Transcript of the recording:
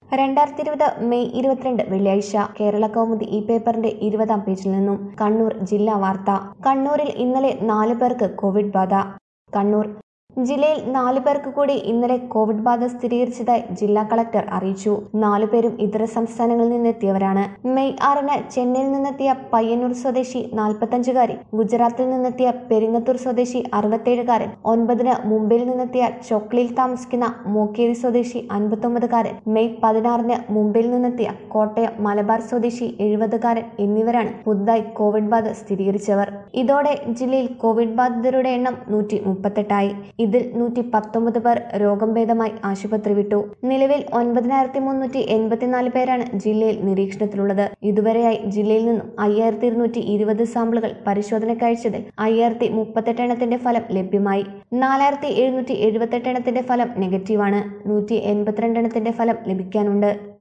രണ്ടായിരത്തി ഇരുപത് മെയ് ഇരുപത്തിരണ്ട് വെള്ളിയാഴ്ച കേരള കൗമുദി ഈ പേപ്പറിന്റെ ഇരുപതാം പേജിൽ നിന്നും കണ്ണൂർ ജില്ലാ വാർത്ത കണ്ണൂരിൽ ഇന്നലെ നാല് പേർക്ക് കോവിഡ് ബാധ കണ്ണൂർ ജില്ലയിൽ നാലു പേർക്ക് കൂടി ഇന്നലെ കോവിഡ് ബാധ സ്ഥിരീകരിച്ചതായി ജില്ലാ കളക്ടർ അറിയിച്ചു നാലു പേരും ഇതര സംസ്ഥാനങ്ങളിൽ നിന്നെത്തിയവരാണ് മെയ് ആറിന് ചെന്നൈയിൽ നിന്നെത്തിയ പയ്യന്നൂർ സ്വദേശി നാൽപ്പത്തഞ്ചുകാരി ഗുജറാത്തിൽ നിന്നെത്തിയ പെരിങ്ങത്തൂർ സ്വദേശി അറുപത്തേഴുകാരൻ ഒൻപതിന് മുംബൈയിൽ നിന്നെത്തിയ ചൊക്ലിയിൽ താമസിക്കുന്ന മോക്കേരി സ്വദേശി അൻപത്തൊമ്പതുകാരൻ മെയ് പതിനാറിന് മുംബൈയിൽ നിന്നെത്തിയ കോട്ടയം മലബാർ സ്വദേശി എഴുപതുകാരൻ എന്നിവരാണ് പുതുതായി കോവിഡ് ബാധ സ്ഥിരീകരിച്ചവർ ഇതോടെ ജില്ലയിൽ കോവിഡ് ബാധിതരുടെ എണ്ണം നൂറ്റി മുപ്പത്തെട്ടായി ഇതിൽ നൂറ്റി പത്തൊമ്പത് പേർ രോഗം ഭേദമായി ആശുപത്രി വിട്ടു നിലവിൽ ഒൻപതിനായിരത്തി മുന്നൂറ്റി എൺപത്തിനാല് പേരാണ് ജില്ലയിൽ നിരീക്ഷണത്തിലുള്ളത് ഇതുവരെയായി ജില്ലയിൽ നിന്നും അയ്യായിരത്തി ഇരുന്നൂറ്റി ഇരുപത് സാമ്പിളുകൾ പരിശോധനയ്ക്ക് അയച്ചതിൽ അയ്യായിരത്തി മുപ്പത്തെട്ട് എണ്ണത്തിന്റെ ഫലം ലഭ്യമായി നാലായിരത്തി എഴുന്നൂറ്റി എഴുപത്തെട്ട് എണ്ണത്തിന്റെ ഫലം നെഗറ്റീവാണ് നൂറ്റി എൺപത്തിരണ്ട് എണ്ണത്തിന്റെ ഫലം ലഭിക്കാനുണ്ട്